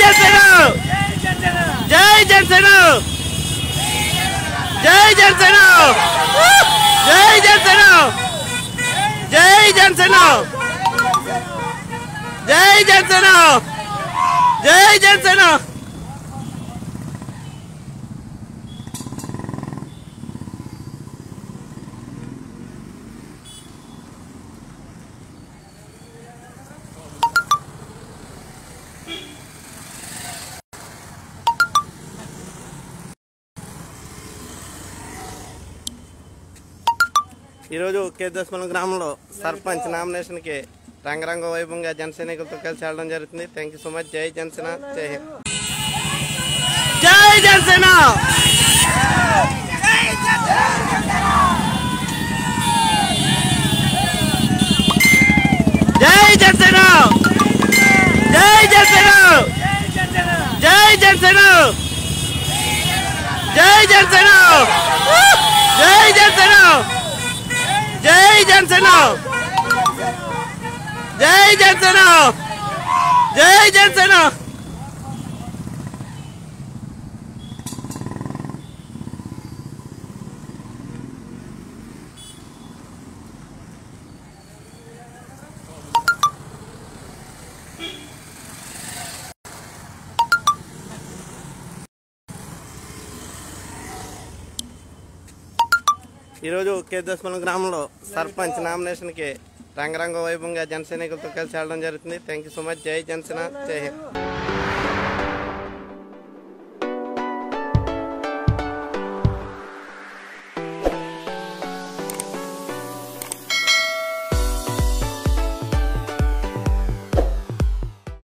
జనసేన జై జనసేన జై జనసేన జై జనసేన జై జనసేన జై జనసేన జై జనసేన ఈరోజు కేదస్మలం గ్రామంలో సర్పంచ్ నామినేషన్కి రంగరంగ వైభవంగా జన సైనికులతో కలిసి వెళ్ళడం జరుగుతుంది థ్యాంక్ యూ సో మచ్ జై జనసేన జై హింద్ జై జనసేన జై జనసేన జై జనసేన జై జనసేన జై జనసేన జై జనసేన జై జనసేన జై జనసేన జై జనసేన ఈరోజు కేదస్మలం గ్రామంలో సర్పంచ్ నామినేషన్కి రంగరంగ వైభవంగా జన సైనికులతో కలిసి వెళ్ళడం జరుగుతుంది థ్యాంక్ యూ సో మచ్ జై జనసేన జై హింద్